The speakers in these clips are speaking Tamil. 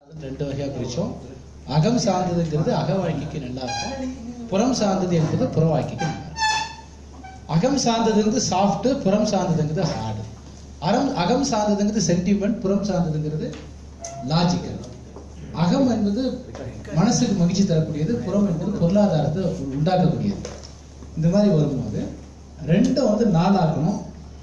ரெண்டு வகையா பிரிச்சோம் அகம் சார்ந்ததுங்கிறது அக வாழ்க்கைக்கு நல்லா இருக்கும் புறம் சார்ந்தது என்பது புற வாழ்க்கைக்கு நல்லா இருக்கும் அகம் சார்ந்ததுங்கிறது சாஃப்ட் புறம் சார்ந்ததுங்கிறது ஹார்டு அறம் அகம் சார்ந்ததுங்கிறது சென்டிமெண்ட் புறம் சார்ந்ததுங்கிறது லாஜிக்கல் அகம் என்பது மனசுக்கு மகிழ்ச்சி தரக்கூடியது புறம் என்பது பொருளாதாரத்தை உண்டாக்கக்கூடியது இந்த மாதிரி வரும்போது ரெண்டும் வந்து நாளாக்கணும்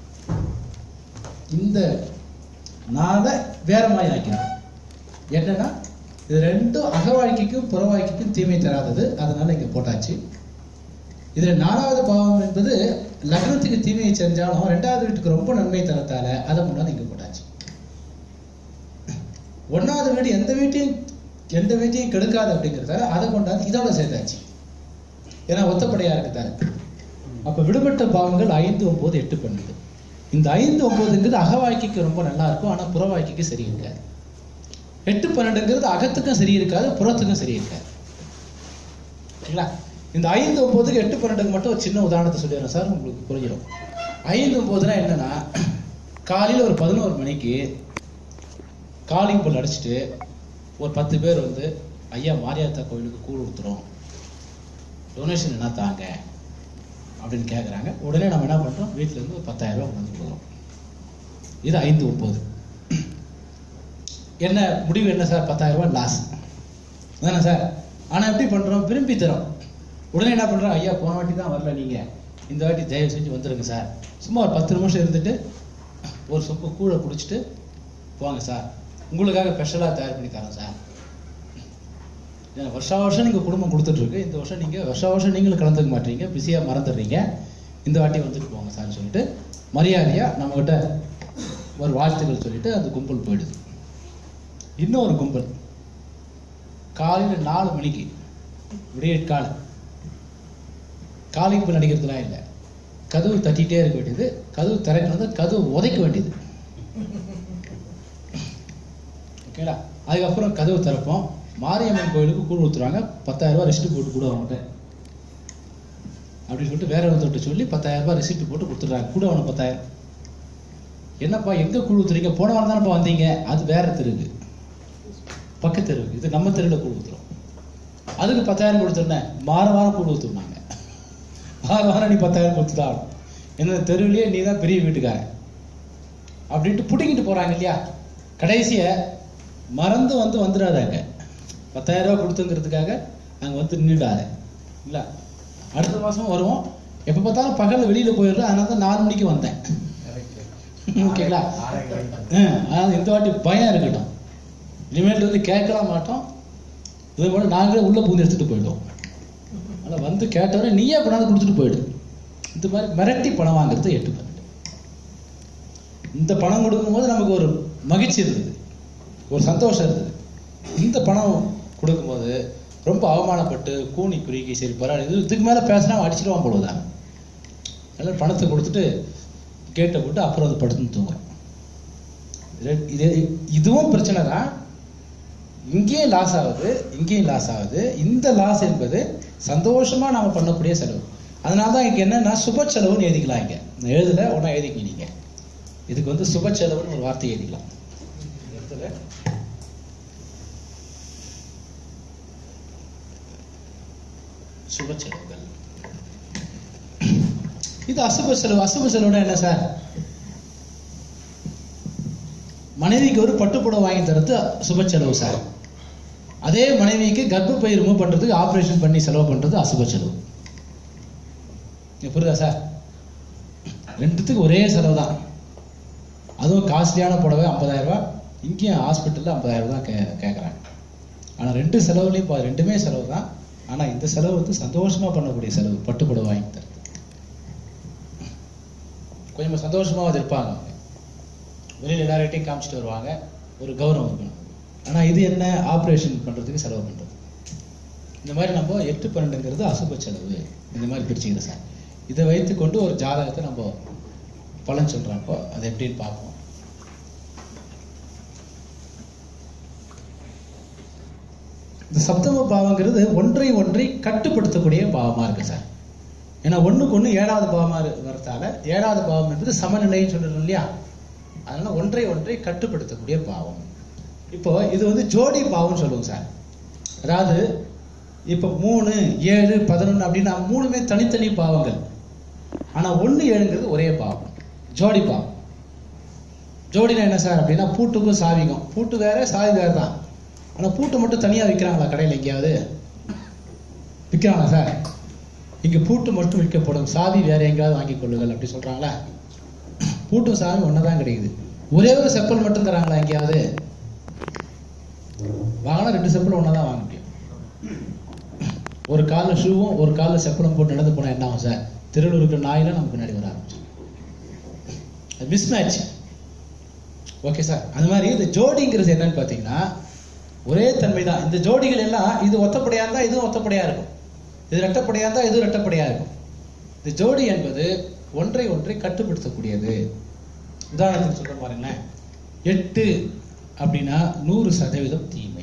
இந்த நாளை வேற மாதிரி ஆக்கணும் என்னன்னா இது ரெண்டும் அக வாழ்க்கைக்கும் புற வாழ்க்கைக்கும் தீமை தராதது அதனால இங்க போட்டாச்சு இதுல நாலாவது பாவம் என்பது லக்னத்துக்கு தீமையை செஞ்சாலும் ரெண்டாவது வீட்டுக்கு ரொம்ப நன்மை தரத்தால அதை முன்னாடி இங்க போட்டாச்சு ஒன்னாவது வீடு எந்த வீட்டையும் எந்த வீட்டையும் கெடுக்காது அப்படிங்கிறதால அதை கொண்டாந்து இதோட சேர்த்தாச்சு ஏன்னா ஒத்தப்படையா இருக்குதால அப்ப விடுபட்ட பாவங்கள் ஐந்து ஒன்பது எட்டு பண்ணுது இந்த ஐந்து ஒன்பதுங்கிறது அக வாழ்க்கைக்கு ரொம்ப நல்லா இருக்கும் ஆனா புற வாழ்க்கைக்கு சரி இருக்காது எட்டு பன்னெண்டுங்கிறது அகத்துக்கும் சரி இருக்காது புறத்துக்கும் சரி இருக்காது சரிங்களா இந்த ஐந்து ஒன்பதுக்கு எட்டு பன்னெண்டுக்கு மட்டும் ஒரு சின்ன உதாரணத்தை சொல்லிடுறேன் சார் உங்களுக்கு புரிஞ்சிடும் ஐந்து ஒன்பதுனா என்னன்னா காலையில ஒரு பதினோரு மணிக்கு காலிங் பல் அடிச்சுட்டு ஒரு பத்து பேர் வந்து ஐயா மாரியாத்தா கோயிலுக்கு கூழ் ஊத்துறோம் டொனேஷன் என்ன தாங்க அப்படின்னு கேட்குறாங்க உடனே நம்ம என்ன பண்றோம் வீட்டுல இருந்து ஒரு பத்தாயிரம் ரூபாய் கொண்டு வந்து கொடுக்குறோம் இது ஐந்து ஒன்பது என்ன முடிவு என்ன சார் பத்தாயிரம் ரூபாய் லாஸ் தானே சார் ஆனா எப்படி பண்றோம் விரும்பி தரோம் உடனே என்ன பண்றோம் ஐயா போன வாட்டி தான் வரல நீங்க இந்த வாட்டி தயவு செஞ்சு வந்துருங்க சார் சும்மா ஒரு பத்து நிமிஷம் இருந்துட்டு ஒரு சொப்பு கூழை குடிச்சிட்டு போங்க சார் உங்களுக்காக ஸ்பெஷலாக தயார் பண்ணி தரேன் சார் ஏன்னா வருஷா வருஷம் நீங்கள் குடும்பம் கொடுத்துட்டு இருக்கு இந்த வருஷம் நீங்கள் வருஷா வருஷம் நீங்களும் கலந்துக்க மாட்டீங்க பிஸியாக மறந்துடுறீங்க இந்த வாட்டி வந்துட்டு போங்க சார்னு சொல்லிட்டு மரியாதையாக நம்மகிட்ட ஒரு வாழ்த்துக்கள் சொல்லிட்டு அந்த கும்பல் போயிடுது இன்னொரு கும்பல் காலையில் நாலு மணிக்கு விடிய காலை காலிங் பில் அடிக்கிறதுலாம் இல்லை கதவு தட்டிகிட்டே இருக்க வேண்டியது கதவு திறக்கிறது கதவு உதைக்க வேண்டியது ஓகேங்களா அதுக்கப்புறம் கதவு திறப்போம் மாரியம்மன் கோயிலுக்கு கூழ் ஊத்துறாங்க பத்தாயிரம் ரூபாய் ரெசிப்ட் போட்டு கூட அவன்கிட்ட அப்படின்னு சொல்லிட்டு வேற ஒருத்தர்கிட்ட சொல்லி பத்தாயிரம் ரூபாய் ரெசிப்ட் போட்டு கொடுத்துட்றாங்க கூட அவனை பத்தாயிரம் என்னப்பா எங்க கூழ் ஊத்துறீங்க போன வாரம் தானப்பா வந்தீங்க அது வேற தெருவுக்கு பக்கத்து தெருவுக்கு இது நம்ம தெருவில் கூழ் ஊத்துறோம் அதுக்கு பத்தாயிரம் கொடுத்துருந்தேன் வார வாரம் கூழ் ஊத்துனாங்க வார வாரம் நீ பத்தாயிரம் கொடுத்துதான் ஆகணும். என்ன தெருவிலேயே நீ தான் பெரிய வீட்டுக்காரன் அப்படின்ட்டு புடிங்கிட்டு போறாங்க இல்லையா கடைசிய மறந்து வந்து வந்துடாதாங்க பத்தாயிரம் ரூபாய் கொடுத்துங்கிறதுக்காக அங்க வந்து நின்றுடாத இல்ல அடுத்த மாசமும் வருவோம் எப்ப பார்த்தாலும் பகல்ல வெளியில போயிடுறோம் அதனால தான் நாலு மணிக்கு வந்தேன் ஓகேங்களா ஹம், அதாவது இந்த வாட்டி பயம் இருக்கட்டும் இனிமேல் வந்து கேட்கலாம் மாட்டோம் இது போல நாங்களே உள்ள பூந்து எடுத்துட்டு போயிடுவோம் அதனால வந்து கேட்டவரை நீயே கொண்டாந்து கொடுத்துட்டு போயிடு இந்த மாதிரி மிரட்டி பணம் வாங்குறது எட்டு பன்னெண்டு இந்த பணம் கொடுக்கும்போது நமக்கு ஒரு மகிழ்ச்சி இருந்தது ஒரு சந்தோஷம் இருந்தது இந்த பணம் கொடுக்கும்போது ரொம்ப அவமானப்பட்டு கூனி குறுகி சரி பரவாயில்ல இது இதுக்கு மேல பேசினா அவன் அடிச்சிடுவான் போடுவதான் அதனால பணத்தை கொடுத்துட்டு கேட்டை போட்டு அப்புறம் அது படுத்துன்னு தூங்குறோம் இது- இது இதுவும் பிரச்சனை தான் இங்கேயும் லாஸ் ஆகுது இங்கேயும் லாஸ் ஆகுது இந்த லாஸ் என்பது சந்தோஷமா நாம பண்ணக்கூடிய செலவு அதனால தான் இங்க என்னன்னா சுப செலவுன்னு எழுதிக்கலாம் இங்க நான் எழுதல உடனே எழுதிக்க நீங்க இதுக்கு வந்து சுப செலவுன்னு ஒரு வார்த்தை எழுதிக்கலாம் இந்த இடத்துல சுப செலவுகள் இது அசுப செலவு அசுப செலவுனா என்ன சார் மனைவிக்கு ஒரு பட்டுப்புடவை வாங்கி தரது சுப செலவு சார் அதே மனைவிக்கு கர்ப்பப்பை ரிமூவ் பண்றதுக்கு ஆபரேஷன் பண்ணி செலவு பண்றது அசுப செலவு இது புரியுதா சார் ரெண்டுத்துக்கும் ஒரே செலவு தான் அதுவும் காஸ்ட்லியான புடவை 50000 ரூபாய் இங்கேயும் ஹாஸ்பிட்டலில் 50000 ரூபாய் கே கேட்குறாங்க ஆனால் ரெண்டு செலவுலையும் பா- ரெண்டுமே செலவு தான் ஆனால் இந்த செலவு வந்து சந்தோஷமா பண்ணக்கூடிய செலவு பட்டு புடவை வாங்கி தரது கொஞ்சம் சந்தோஷமா அது இருப்பாங்க அவங்க வெளியில் எல்லார்கிட்டையும் காமிச்சிட்டு வருவாங்க ஒரு கௌரவம் இருக்கணும் ஆனா இது என்ன ஆப்ரேஷன் பண்றதுக்கு செலவு பண்றது இந்த மாதிரி நம்ம எட்டு பன்னெண்டுங்கிறது அசுப செலவு இந்த மாதிரி பிரிச்சுக்கிறோம் சார் இதை வைத்துக்கொண்டு ஒரு ஜாதகத்தை நம்ம பலன் சொல்றப்போ அது எப்படின்னு பார்ப்போம் இந்த சப்தம பாவங்கிறது ஒன்றை ஒன்றை கட்டுப்படுத்தக்கூடிய பாவமா இருக்கு சார் ஏன்னா ஒண்ணுக்கு ஒண்ணு ஏழாவது பாவமா இரு- வரத்தால ஏழாவது பாவம் என்பது சமநிலைன்னு சொல்றோம் இல்லையா அதனால ஒன்றை ஒன்றை கட்டுப்படுத்தக்கூடிய பாவம் இப்போ இது வந்து ஜோடி பாவம்னு சொல்லுவோம் சார் அதாவது இப்போ மூணு ஏழு பதினொன்று அப்படின்னா மூணுமே தனித்தனி பாவங்கள் ஆனா ஒண்ணு ஏழுங்கிறது ஒரே பாவம் ஜோடி பாவம் ஜோடினா என்ன சார் அப்படின்னா பூட்டுக்கும் சாவிக்கும் பூட்டு வேற சாவி வேற தான் ஆனா பூட்டு மட்டும் தனியா விற்கிறாங்களா கடையில் எங்கேயாவது விற்கிறாங்களா சார் இங்க பூட்டு மட்டும் விற்கப்படும் சாவி வேற எங்கேயாவது வாங்கிக் கொள்ளுங்கள் அப்படி சொல்றாங்களா பூட்டும் சாவி ஒன்னதான் கிடைக்குது ஒரே ஒரு செப்பல் மட்டும் தராங்களா எங்கேயாவது வாங்கினா ரெண்டு செப்பல் ஒன்றா தான் வாங்க முடியும் ஒரு காலில் ஷூவும் ஒரு காலில் செப்பலும் போட்டு நடந்து போனால் என்ன ஆகும் சார் தெருவில் இருக்கிற நாயெல்லாம் நம்ம பின்னாடி வர ஆரம்பிச்சு மிஸ் மேட்ச் ஓகே சார் அந்த மாதிரி இந்த ஜோடிங்கிறது என்னன்னு பார்த்தீங்கன்னா ஒரே தன்மை தான் இந்த ஜோடிகள் எல்லாம் இது ஒத்தப்படையா இருந்தால் இதுவும் ஒத்தப்படையா இருக்கும் இது ரெட்டப்படையா இருந்தால் இதுவும் ரெட்டப்படையா இருக்கும் இந்த ஜோடி என்பது ஒன்றை ஒன்றை கட்டுப்படுத்தக்கூடியது உதாரணத்துக்கு சொல்ற பாருங்களேன் எட்டு அப்படின்னா நூறு சதவீதம் தீமை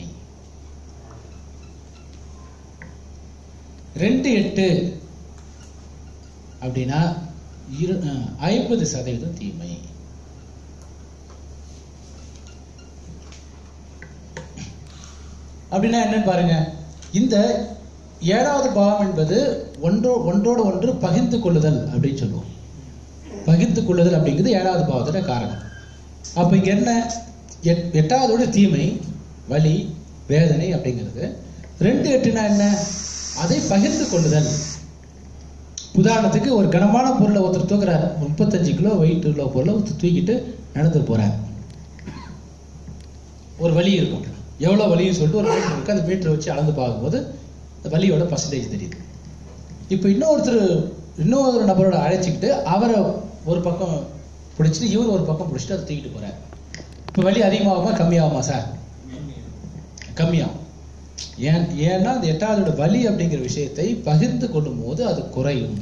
ரெண்டு எட்டு அப்படின்னா இரு அஹ், ஐம்பது சதவீதம் தீமை அப்படின்னா என்னன்னு பாருங்க இந்த ஏழாவது பாவம் என்பது ஒன்றோ ஒன்றோடு ஒன்று பகிர்ந்து கொள்ளுதல் அப்படின்னு சொல்லுவோம் பகிர்ந்து கொள்ளுதல் அப்படிங்கிறது ஏழாவது பாவத்தோட காரணம் அப்ப இங்க என்ன எட்- எட்டாவதோட தீமை வலி வேதனை அப்படிங்கிறது ரெண்டு எட்டுனா என்ன அதை பகிர்ந்து கொள்ளுதல் உதாரணத்துக்கு ஒரு கனமான பொருளை ஒருத்தர் தூக்குறாரு முப்பத்தஞ்சு கிலோ வெயிட் உள்ள பொருளை ஒருத்தர் தூக்கிட்டு நடந்து போறாரு ஒரு வலி இருக்கும் எவ்வளவு வலின்னு சொல்லிட்டு ஒரு மீட்டர் இருக்கு அந்த மீட்டரை வச்சு அளந்து பார்க்கும்போது அந்த வலியோட பர்சன்டேஜ் தெரியுது இப்போ இன்னொருத்தர் இன்னொரு நபரோட அழைச்சிக்கிட்டு அவரை ஒரு பக்கம் பிடிச்சிட்டு இவர் ஒரு பக்கம் பிடிச்சிட்டு அதை தூக்கிட்டு போறாரு இப்போ வலி அதிகமாகுமா கம்மியாகுமா சார் கம்மியாகும் ஏன் ஏன்னா அந்த எட்டாவதோட வலி அப்படிங்கிற விஷயத்தை பகிர்ந்து கொள்ளும் போது அது குறையும்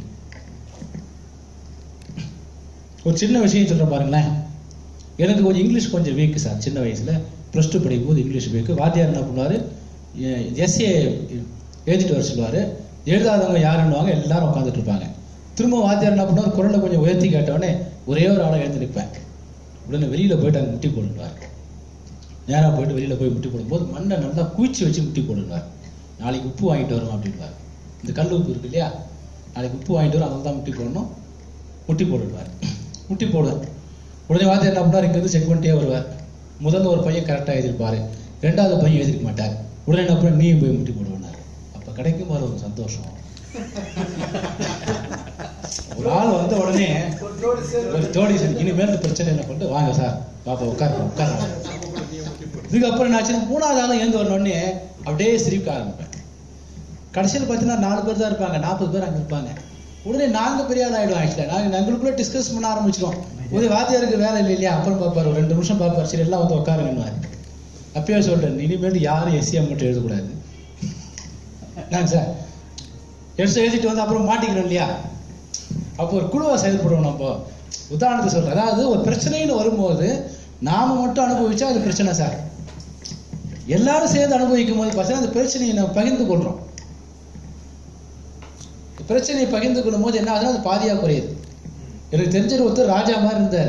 ஒரு சின்ன விஷயம் சொல்றேன் பாருங்களேன் எனக்கு கொஞ்சம் இங்கிலீஷ் கொஞ்சம் வீக் சார் சின்ன வயசுல ப்ளஸ் டூ படிக்கும் போது இங்கிலீஷ் வீக் வாத்தியார் என்ன பண்ணுவாரு எஸ்ஏ எழுதிட்டு வர சொல்லுவாரு எழுதாதவங்க யாருன்னுவாங்க எல்லாரும் உட்காந்துட்டு இருப்பாங்க திரும்ப வாத்தியார் என்ன பண்ணுவார் குரலை கொஞ்சம் உயர்த்தி கேட்டவொடனே ஒரே ஒரு ஆளை எழுந்து நிற்பேன் உடனே வெளியில போயிட்டு அங்கே முட்டி போடுவார் நேரா போயிட்டு வெளியில போய் முட்டி போடும்போது மண்ணை நல்லா குச்சி வச்சு முட்டி போடுவார் நாளைக்கு உப்பு வாங்கிட்டு வரோம் அப்படின்வார் இந்த கல் உப்பு இருக்கு இல்லையா நாளைக்கு உப்பு வாங்கிட்டு வரும் அதில் தான் முட்டி போடணும் முட்டி போட்டுடுவார் முட்டி போடுவார் உடனே வாத்தியார் என்ன பண்ணார் இங்கேருந்து செக் பண்ணிட்டே வருவார் முதல்ல ஒரு பையன் கரெக்டாக எழுதிருப்பாரு ரெண்டாவது பையன் எழுதிருக்க மாட்டார் உடனே என்ன பண்ண நீயும் போய் முட்டி போடுவார் அப்போ கிடைக்கும் பாரு ஒரு சந்தோஷம் ஒரு ஆள் வந்த உடனே ஒரு ஜோடி சேர்ந்து ஒரு ஜோடி சரி இனிமேல் இந்த பிரச்சனை என்ன பண்ணிட்டு வாங்க சார் பாப்பா உட்காருங்க உட்காருங்க இதுக்கப்புறம் என்ன ஆச்சுன்னா மூணாவது ஆளும் எழுந்து வரணுடனே அப்படியே சிரிக்க ஆரம்பிப்பேன் கடைசியில் பார்த்தீங்கன்னா நாலு பேர் தான் இருப்பாங்க நாற்பது பேர் அங்கே இருப்பாங்க உடனே நாங்க பெரிய ஆள் ஆயிடும் ஆக்சுவலாக நாங்கள் எங்களுக்குள்ள டிஸ்கஸ் பண்ண ஆரம்பிச்சிடும் ஒரு வாத்தியாருக்கு வேலை இல்லை இல்லையா அப்புறம் பார்ப்பாரு ஒரு ரெண்டு நிமிஷம் பார்ப்பாரு சரி எல்லாம் வந்து உட்காருங்கன்னு அப்பயே சொல்றேன் இனிமேல் யாரும் எஸ்சிஎம் மட்டும் எழுதக்கூடாது நான் சார் எடுத்து எழுதிட்டு வந்து அப்புறம் மாட்டிக்கணும் இல்லையா அப்போ ஒரு குழுவா செயல்படுவோம் நம்ம உதாரணத்துக்கு சொல்றேன் அதாவது ஒரு பிரச்சனைன்னு வரும்போது நாம மட்டும் அனுபவிச்சா அது பிரச்சனை சார் எல்லாரும் சேர்ந்து அனுபவிக்கும் போது பார்த்தீங்கன்னா அந்த பிரச்சனையை நம்ம பகிர்ந்து கொள்றோம் பிரச்சனையை பகிர்ந்து கொள்ளும் போது என்ன ஆகுதுன்னா அது பாதியா குறையுது எனக்கு தெரிஞ்ச ஒருத்தர் ராஜா மாதிரி இருந்தார்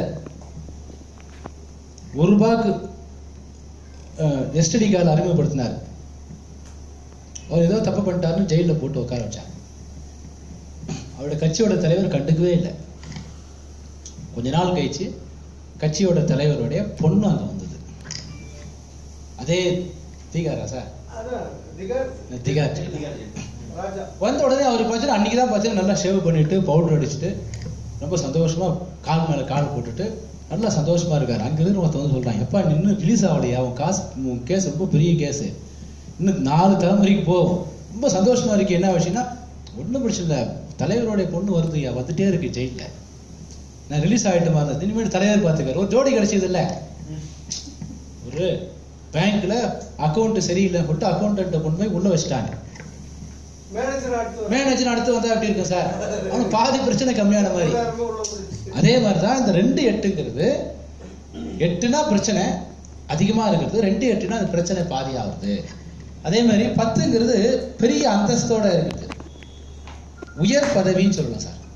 ஒரு ரூபாய்க்கு எஸ்டடி கார்டு அறிமுகப்படுத்தினார் அவர் ஏதோ தப்பு பண்ணிட்டாருன்னு ஜெயிலில் போட்டு உட்கார வச்சாங்க அவருடைய கட்சியோட தலைவர் கண்டுக்கவே இல்லை கொஞ்ச நாள் கழிச்சு கட்சியோட தலைவருடைய பொண்ணு அங்க வந்தது அதே தீகாரா சார் அதான் திகர் திகார் ஜெயில். ராஜா வந்த உடனே அவர் பார்த்தீங்கன்னா அன்னைக்கு தான் பார்த்தீங்கன்னா நல்லா ஷேவ் பண்ணிட்டு பவுடர் அடிச்சுட்டு ரொம்ப சந்தோஷமா கால் மேல கால் போட்டுட்டு நல்லா சந்தோஷமா இருக்காரு அங்கிருந்து ஒருத்தன் வந்து சொல்றான் எப்பா நீ இன்னும் ரிலீஸ் ஆகலையா உன் காசு உன் கேஸ் ரொம்ப பெரிய கேஸ் இன்னும் நாலு தலைமுறைக்கு போகும் ரொம்ப சந்தோஷமா இருக்கு என்ன விஷயம்னா ஒன்றும் பிரச்சனை இல்லை தலைவருடைய பொண்ணு வருதுயா வந்துட்டே இருக்கு ஜெயில நான் ரிலீஸ் ஆகிட்டு மாதிரி இனிமேல் தலைவர் பார்த்துக்காரு ஒரு ஜோடி கிடைச்சது இல்ல ஒரு பேங்க்ல அக்கௌண்ட் சரியில்லை சொல்லிட்டு அக்கௌண்டன்ட்ட கொண்டு போய் உள்ள வச்சுட்டாங்க மேனேஜர் அடுத்து மேனேஜர் அடுத்து வந்தா எப்படி இருக்கும் சார் அவனுக்கு பாதி பிரச்சனை கம்மியான மாதிரி எல்லாருமே உள்ள போயிடுச்சு. அதே மாதிரி தான் இந்த ரெண்டு எட்டுங்கிறது எட்டுனா பிரச்சனை அதிகமா இருக்கிறது ரெண்டு எட்டுனா அது பிரச்சனை பாதி ஆகுது அதே மாதிரி பத்துங்கிறது பெரிய அந்தஸ்தோட இருக்குது உயர் பதவின்னு சொல்லலாம் சார்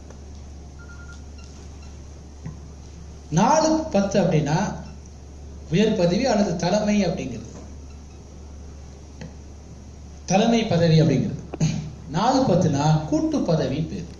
நாலு பத்து அப்படின்னா உயர் பதவி அல்லது தலைமை அப்படிங்கிறது தலைமை பதவி அப்படிங்கிறது நாலு பத்துனா கூட்டு பதவி பேர்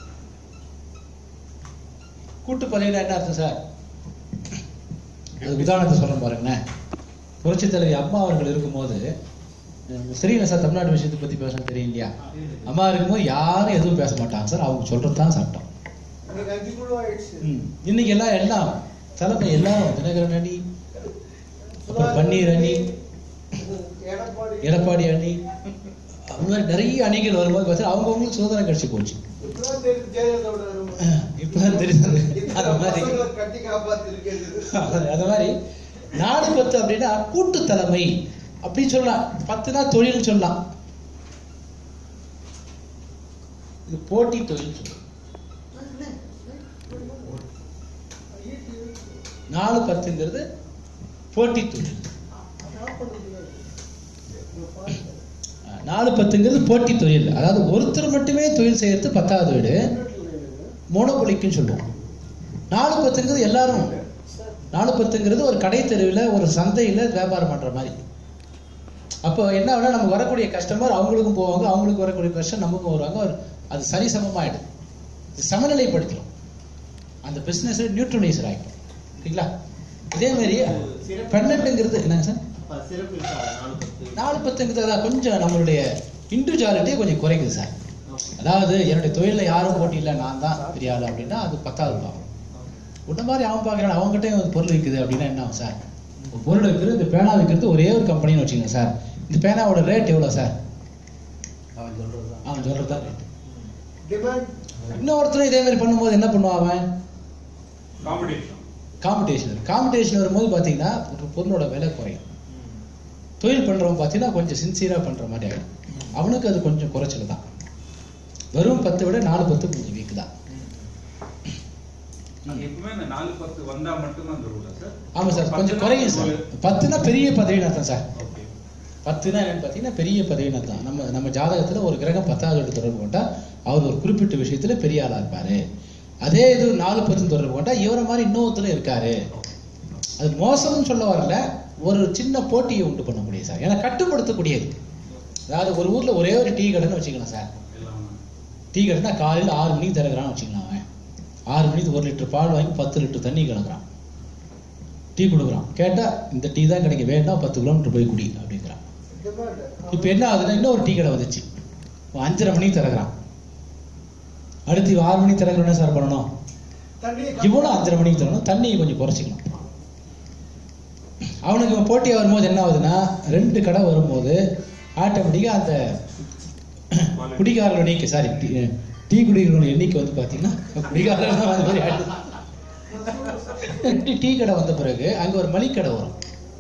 கூட்டு பதவினா என்ன அர்த்தம் சார் அது உதாரணத்தை சொல்றேன் பாருங்களேன் புரட்சி தலைவி அம்மா அவர்கள் இருக்கும்போது அஹ் சரிங்க சார் தமிழ்நாடு விஷயத்தை பத்தி பேச தெரியும் இல்லையா அம்மா இருக்கும்போது யாரும் எதுவும் பேச மாட்டாங்க சார் அவங்க சொல்றது தான் சட்டம் இன்னைக்கு அஞ்சு குழு ஆயிடுச்சு ம். இன்னைக்கு எல்லாம் எல்லாம் தலைமை எல்லாரும் தினகரன் அணி அப்புறம் பன்னீர் அணி எடப்பாடி எடப்பாடி அணி அது மாதிரி நிறைய அணிகள் வரும்போது பார்த்தா அவங்கவுங்களுக்கு சுதந்திரம் கிடைச்சு போச்சு இப்பதான் தெரியுது ஜெயலலிதாவோட அருமை. இப்பதான் தெரியுது இத்தனை அந்த மாதிரி பசங்களை கட்டி காப்பாத்திருக்கிறது அது- அது மாதிரி நாடு பத்து அப்படின்னா கூட்டு தலைமை அப்படின்னு சொல்லலாம் பத்துனா தொழில் சொல்லலாம் இது போட்டி தொழில் சொல்லலாம் நாலு பத்துங்கிறது போட்டி தொழில் அஹ் நாலு பத்துங்கிறது போட்டி தொழில் அதாவது ஒருத்தர் மட்டுமே தொழில் செய்யறது பத்தாவது வீடு மோனோபொலிக்குன்னு சொல்லுவோம் நாலு பத்துங்கிறது எல்லாரும் நாலு பத்துங்கிறது ஒரு கடை தெருவில் ஒரு சந்தையில் வியாபாரம் பண்ற மாதிரி அப்போ என்ன ஆகுனா நம்ம வரக்கூடிய கஸ்டமர் அவங்களுக்கும் போவாங்க அவங்களுக்கு வரக்கூடிய கஸ்டமர் நமக்கும் வருவாங்க ஒரு- அது சரிசமமாயிடும் இது சமநிலைப்படுத்திடும் அந்த பிஸ்னஸ் நியூட்ரலைசர் ஆகிடும் சரிங்களா இதே மாதிரி பன்னெண்டுங்கிறது என்னங்க சார் சிறப்பு இருக்கா நாலு பத்து நாலு பத்துங்கிறது அதான் கொஞ்சம் நம்மளுடைய இண்டிவிஜுவாலிட்டியே கொஞ்சம் குறைக்குது சார் அதாவது என்னுடைய தொழிலில் யாரும் போட்டி இல்லை நான் தான் பெரிய ஆளு அப்படின்னா அது பத்தாவது பாவம் உன்ன மாதிரி அவன் பார்க்குறான் அவங்ககிட்ட ஒரு பொருள் விற்குது அப்படின்னா என்ன ஆகும் சார் ஒரு பொருள் விற்கிறது இந்த பேனா விற்கிறது ஒரே ஒரு கம்பெனின்னு வச்சுக்கோங்க சார் இந்த பேனாவோட ரேட் எவ்வளோ சார் அவன் சொல்றது அவன் சொல்கிறது தான் ரேட் டிமாண்ட் இன்னொருத்தரும் இதே மாதிரி பண்ணும்போது என்ன பண்ணுவான் அவன் காம்படிஷன் காம்படிஷன் காம்படிஷன் வரும்போது பார்த்தீங்கன்னா ஒரு பொருளோட விலை குறையும் தொழில் பண்ணுறவன் பார்த்தீங்கன்னா கொஞ்சம் சின்சியராக பண்ணுற மாதிரி ஆகிடும் அவனுக்கு அது கொஞ்சம் குறைச்சல் தான் வெறும் பத்தை விட நாலு பத்து கொஞ்சம் வீக் தான் எப்பவுமே இந்த நாலு பத்து வந்தா மட்டும்தான் அந்த ரூலா சார் ஆமாம் சார் கொஞ்சம் குறையும் சார் பத்துனா பெரிய பதவின்னு அர்த்தம் சார் ஓகே பத்துனா என்னன்னு பார்த்தீங்கன்னா பெரிய பதவின்னு அர்த்தம் நம்ம நம்ம ஜாதகத்தில் ஒரு கிரகம் பத்தாவது தொடர்பு கொண்டா அவர் ஒரு குறிப்பிட்ட விஷயத்துல பெரிய ஆளா இருப்பாரு அதே இது நாலு பத்து தொடர்பு கொண்டா இவரை மாதிரி இன்னொருத்தரும் இருக்காரு அது மோசம்னு சொல்ல வரல ஒரு சின்ன போட்டியை உண்டு பண்ணக்கூடிய சார் ஏன்னா கட்டுப்படுத்தக்கூடியது அதாவது ஒரு ஊர்ல ஒரே ஒரு டீ கடைன்னு வச்சுக்கலாம் சார் எல்லாம் டீ கடைனா காலையில் ஆறு மணிக்கு திறக்கிறான்னு வச்சுக்கலாம் அவன் ஆறு மணிக்கு ஒரு லிட்டர் பால் வாங்கி பத்து லிட்டர் தண்ணி கலக்குறான் டீ கொடுக்குறான் கேட்டா இந்த டீ தான் கிடைக்கும் வேண்டாம் பத்து கிலோமீட்டர் போய் குடி அப்படிங்கிறான் டிமாண்ட் இப்போ என்ன ஆகுதுன்னா இன்னொரு டீ கடை வந்துச்சு அவன் அஞ்சரை மணிக்கு திறக்கிறான் அடுத்து இவன் ஆறு மணிக்கு திறக்கிற என்ன சார் பண்ணணும் தண்ணியை இவனும் அஞ்சரை மணிக்கு தரணும் தண்ணியை கொஞ்சம் குறைச்சிக்கணும் அவனுக்கு இவன் போட்டியா வரும்போது என்ன ஆகுதுன்னா ரெண்டு கடை வரும்போது ஆட்டோமேட்டிக்காக அந்த குடிகாரர்கள் எண்ணிக்கை சாரி டீ குடிக்கிறவங்க எண்ணிக்கை வந்து பார்த்தீங்கன்னா குடிகாரர்கள் தான் அந்த மாதிரி ஆயிடுது ரெண்டு டீ கடை வந்த பிறகு அங்க ஒரு மளிகடை வரும்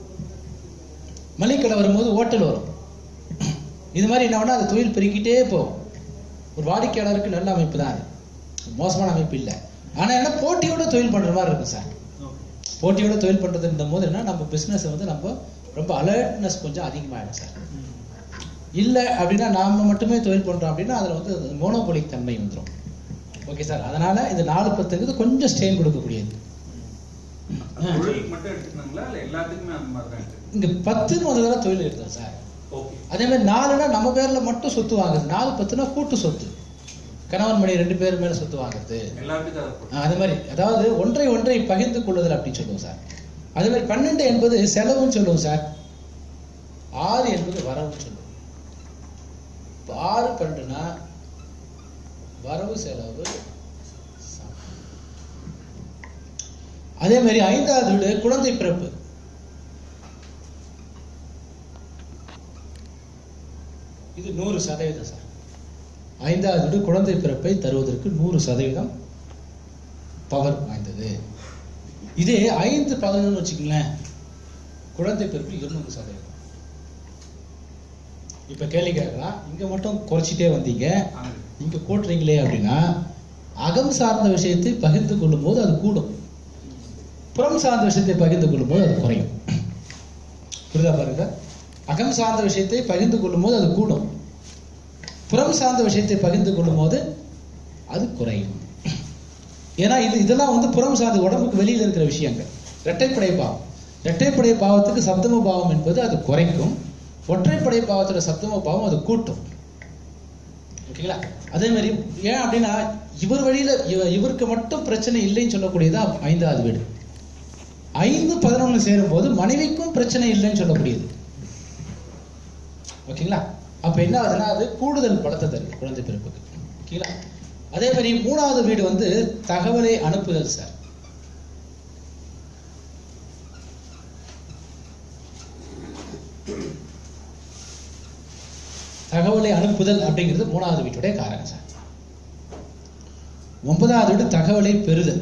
மளிகடை வரும்போது ஹோட்டல் வரும் இது மாதிரி என்ன பண்ணா அந்த தொழில் பெருக்கிட்டே போகும் ஒரு வாடிக்கையாளருக்கு நல்ல அமைப்பு தான் அது மோசமான அமைப்பு இல்லை ஆனா என்ன போட்டியோட தொழில் பண்ற மாதிரி இருக்கும் சார் போட்டியோட தொழில் பண்றதுன்ற போது என்ன நம்ம பிசினஸ் வந்து நம்ம ரொம்ப அலர்ட்னஸ் கொஞ்சம் அதிகமாயிடும் சார் இல்ல அப்படின்னா நாம மட்டுமே தொழில் பண்றோம் அப்படின்னா அதுல வந்து மோனோபோலிக் தன்மை வந்துரும் ஓகே சார் அதனால இந்த நாலு பத்துங்கிறது கொஞ்சம் ஸ்ட்ரெயின் கொடுக்கக்கூடியது தொழிலுக்கு மட்டும் எடுத்துக்கணுங்களா இல்ல எல்லாத்துக்குமே அந்த மாதிரி தான் இருக்கு இங்க பத்துன்னு முதல்ல தொழில் எடுத்தோம் சார் ஓகே அதே மாதிரி நாலுனா நம்ம பேர்ல மட்டும் சொத்து வாங்குறது நாலு பத்துனா கூட்டு சொத்து கணவன் மணி ரெண்டு பேர் மேல சொத்து வாங்குறது எல்லாத்துக்கும் அதை போட்டு ஆஹ் அது மாதிரி அதாவது ஒன்றை ஒன்றை பகிர்ந்து கொள்ளுதல் அப்படின்னு சொல்லுவோம் சார் அதே மாதிரி பன்னெண்டு என்பது செலவுன்னு சொல்லுவோம் சார் ஆறு என்பது வரவுன்னு சொல்லுவோம் இப்ப ஆறு பன்னெண்டுனா வரவு செலவு சமம். அதே மாதிரி ஐந்தாவது வீடு குழந்தை பிறப்பு இது நூறு சதவீதம் சார் ஐந்தாவது வீடு குழந்தை பிறப்பை தருவதற்கு நூறு சதவீதம் பவர் வாய்ந்தது இதே ஐந்து பதினொன்று வச்சுக்கங்களேன் குழந்தை பிறப்பு இருநூறு சதவீதம் இப்ப கேள்வி கேட்கலாம் இங்க மட்டும் குறைச்சிட்டே வந்தீங்க அங்க இங்க கூட்டுறீங்களே அப்படின்னா அகம் சார்ந்த விஷயத்தை பகிர்ந்து கொள்ளும் போது அது கூடும் புறம் சார்ந்த விஷயத்தை பகிர்ந்து கொள்ளும் போது அது குறையும் புரியுதா பாருங்க அகம் சார்ந்த விஷயத்தை பகிர்ந்து கொள்ளும் போது அது கூடும் புறம் சார்ந்த விஷயத்தை பகிர்ந்து கொள்ளும் போது அது குறையும் ஏன்னா இது இதெல்லாம் வந்து புறம் சார்ந்த உடம்புக்கு வெளியில இருக்கிற விஷயங்கள் இரட்டைப்படை பாவம் இரட்டைப்படை பாவத்துக்கு சப்தம பாவம் என்பது அது குறைக்கும் ஒற்றைப்படை பாவத்தோட சப்தம பாவம் அது கூட்டும் ஓகேங்களா அதே மாதிரி ஏன் அப்படின்னா இவர் வழியில இவ- இவருக்கு மட்டும் பிரச்சனை இல்லைன்னு சொல்லக்கூடியதா ஐந்தாவது வீடு ஐந்து பதினொன்று சேரும்போது மனைவிக்கும் பிரச்சனை இல்லைன்னு சொல்லக்கூடியது ஓகேங்களா அப்ப என்ன ஆகுதுன்னா அது கூடுதல் பலத்தை தருது குழந்தை பிறப்புக்கு ஓகேங்களா அதே மாதிரி மூணாவது வீடு வந்து தகவலை அனுப்புதல் சார் தகவலை அனுப்புதல் அப்படிங்கிறது மூணாவது வீட்டுடைய காரகம் சார் ஒன்பதாவது வீடு தகவலை பெறுதல்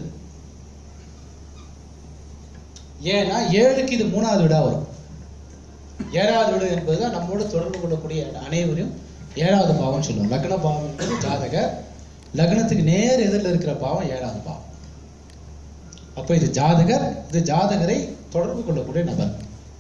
ஏன்னா ஏழுக்கு இது மூணாவது வீடா வரும் ஏழாவது வீடு என்பதுதான் நம்மோடு தொடர்பு கொள்ளக்கூடிய அனைவரையும் ஏழாவது பாவம் சொல்லுவோம் லக்ன பாவம் என்பது ஜாதக லக்னத்துக்கு நேர் எதிரில் இருக்கிற பாவம் ஏழாவது பாவம் அப்போ இது ஜாதகர் இது ஜாதகரை தொடர்பு கொள்ளக்கூடிய நபர்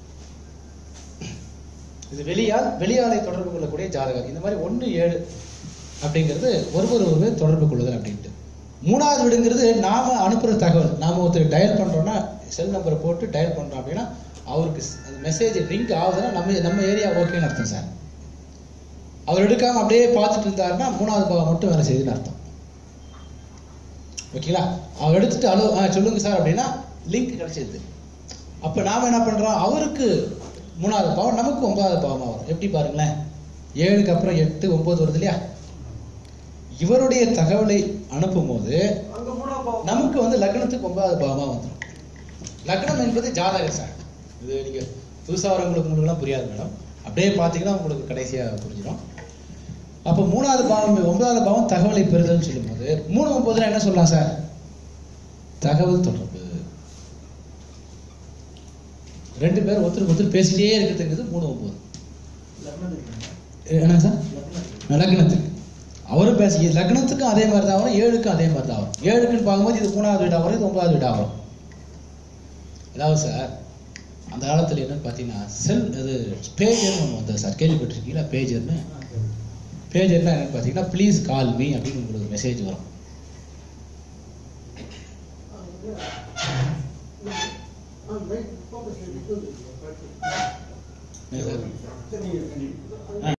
இது வெளியால் வெளியாலை தொடர்பு கொள்ளக்கூடிய ஜாதகர் இந்த மாதிரி ஒன்று ஏழு அப்படிங்கிறது ஒருவர் ஒருவர் தொடர்பு கொள்ளுதல் அப்படின்ட்டு மூணாவது வீடுங்கிறது நாம அனுப்புற தகவல் நாம ஒருத்தர் டயல் பண்றோம்னா செல் நம்பரை போட்டு டயல் பண்றோம் அப்படின்னா அவருக்கு ஸ்- அந்த மெசேஜ் ரிங் ஆகுதுன்னா நம்ம நம்ம ஏரியா ஓகேன்னு அர்த்தம் சார் அவர் எடுக்காம அப்படியே பார்த்துட்டு இருந்தாருன்னா மூணாவது பாவம் மட்டும் வேலை செய்யுதுன்னு அர்த்தம் ஓகேங்களா அவர் எடுத்துட்டு ஹலோ ஆ சொல்லுங்க சார் அப்படின்னா லிங்க் கிடைச்சிருது அப்ப நாம என்ன பண்றோம் அவருக்கு மூணாவது பாவம் நமக்கு ஒன்பதாவது பாவமா வரும் எப்படி பாருங்களேன் ஏழுக்கு அப்புறம் எட்டு ஒன்பது வருது இல்லையா இவருடைய தகவலை அனுப்பும்போது அங்க மூணா பாவம் நமக்கு வந்து லக்னத்துக்கு ஒன்பதாவது பாவமா வந்துடும் லக்னம் என்பது ஜாதக சார் இது நீங்க புதுசா வரவங்களுக்கு உங்களுக்குலாம் புரியாது மேடம் அப்படியே பார்த்தீங்கன்னா உங்களுக்கு கடைசியா புரிஞ்சிடும் அப்போ மூணாவது பாவம் ஒன்பதாவது பாவம் தகவலை பெறுதல்னு சொல்லும்போது மூணு ஒன்பதுல என்ன சொல்லலாம் சார் தகவல் தொடர்பு ரெண்டு பேரும் ஒருத்தருக்கு ஒருத்தர் பேசிட்டே இருக்கிறதுங்கிறது மூணு ஒன்பது என்ன சார் லக்னத்துக்கு அவரும் பேசி லக்னத்துக்கும் அதே மாதிரி தான் வரும் ஏழுக்கும் அதே மாதிரி தான் வரும் ஏழுக்குன்னு பார்க்கும்போது இது மூணாவது வீடா வரும் இது ஒன்பதாவது வீடா வரும் அதாவது சார் அந்த காலத்துல என்னன்னு பார்த்தீங்கன்னா செல் இது பேஜர்னு ஒன்று வந்தது சார் கேள்விப்பட்டிருக்கீங்களா பேஜர்னு பேஜர்னா என்னன்னு பார்த்தீங்கன்னா ப்ளீஸ் கால் மீ அப்படின்னு உங்களுக்கு மெசேஜ் வரும் என்ன சார்? ஆ.